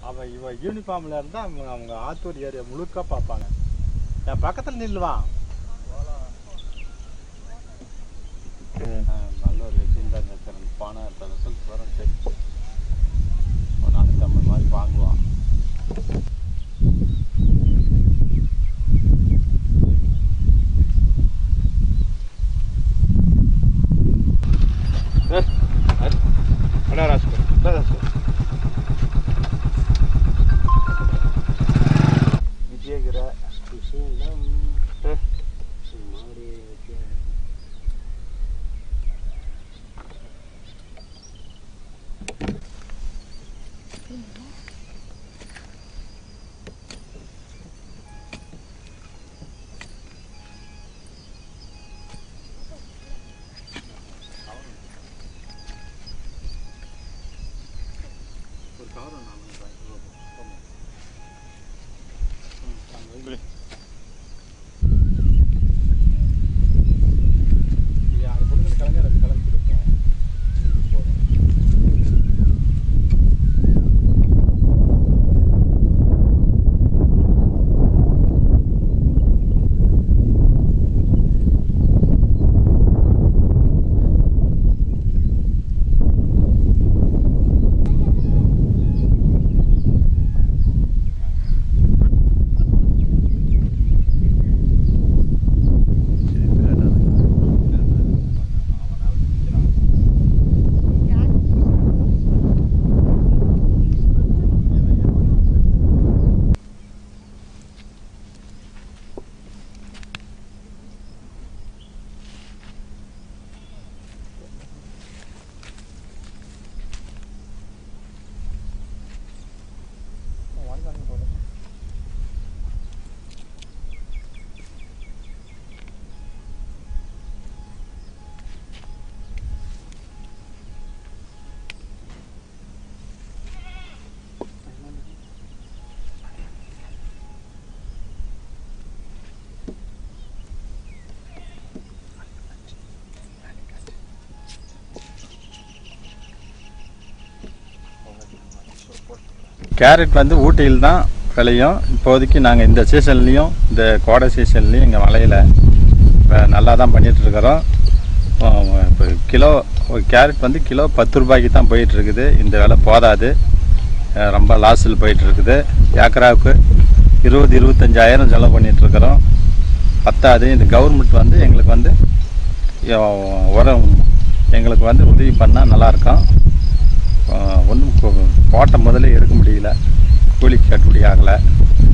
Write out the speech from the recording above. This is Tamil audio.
அவன் இவன் யூனிஃபார்ம்ல இருந்தா அவங்க அவங்க ஆத்தூர் ஏரியா முழுக்க பார்ப்பாங்க என் பக்கத்துல நில்லுவான் ஆ, நல்ல ஒரு வெற்றியில் தான் இருக்கிறேன் போனால் இப்போ ரிசல்ட் வரும் சரி ஒரு நாளைக்கு ஐம்பது மாதிரி வாங்குவான் அடா ராஸ்கோ அடா ராஸ்கோ விஜயகிர விஷயம் ஆ. சுமாரி ஒரு கவர் நான் அது கொடுக்குற கலைஞர் அது கலந்து கொடுப்போம் போதும் கேரட் வந்து ஊட்டியில் தான் விளையும் இப்போதைக்கு நாங்கள் இந்த சீசன்லேயும் இந்த கோடை சீசன்லேயும் இங்கே மலையில் நல்லா தான் பண்ணிட்டு இருக்கிறோம் இப்போ கிலோ ஒரு கேரட் வந்து கிலோ பத்து ரூபாய்க்கு தான் போயிட்டு இருக்குது இந்த விலை போதாது அஹ் ரொம்ப லாஸில் போயிட்டு இருக்குது ஏக்கராவுக்கு இருபது இருபத்தஞ்சாயிரம் செலவு பண்ணிட்டு இருக்கிறோம் பத்தாது இந்த கவர்மெண்ட் வந்து எங்களுக்கு வந்து யோ- உரம் எங்களுக்கு வந்து உதவி பண்ணால் நல்லாயிருக்கும் ஒன்றும் போட்ட முதல்ல எடுக்க முடியல கூலிக்கு கட்டுப்படி ஆகலை